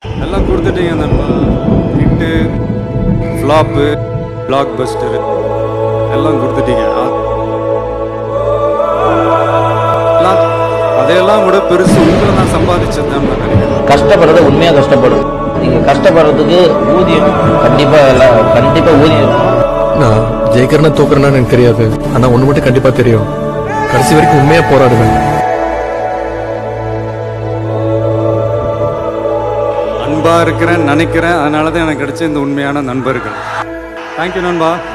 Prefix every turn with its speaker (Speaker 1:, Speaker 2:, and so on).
Speaker 1: எல்லாம் கொடுத்துட்டீங்க நண்பா ஹிட்டு ஃப்ளாப்பு பிளாக் பஸ்டரு எல்லாம் கொடுத்துட்டீங்க அ- எல்லாம் அதையெல்லாம் விட பெருசு உங்களை நான் சம்பாதிச்சது தான் நான் நினைக்கிறேன்
Speaker 2: கஷ்டப்படுறது உண்மையாக கஷ்டப்படும் நீங்கள் கஷ்டப்படுறதுக்கு ஊதியம் கண்டிப்பாக எல்லாம் கண்டிப்பாக ஊதியம் இருக்கும்
Speaker 3: நான் ஜெயிக்கிறேன்னா தோக்குறேன்னு எனக்கு தெரியாது ஆனா ஒண்ணு மட்டும் கண்டிப்பா தெரியும் கடைசி வரைக்கும் உண்மையா போராடுவேன்
Speaker 1: அன்பா இருக்கிறேன் நினைக்கிறேன் அதனால தான் எனக்கு கிடைச்ச இந்த உண்மையான நண்பர்கள் தேங்க்யூ நண்பா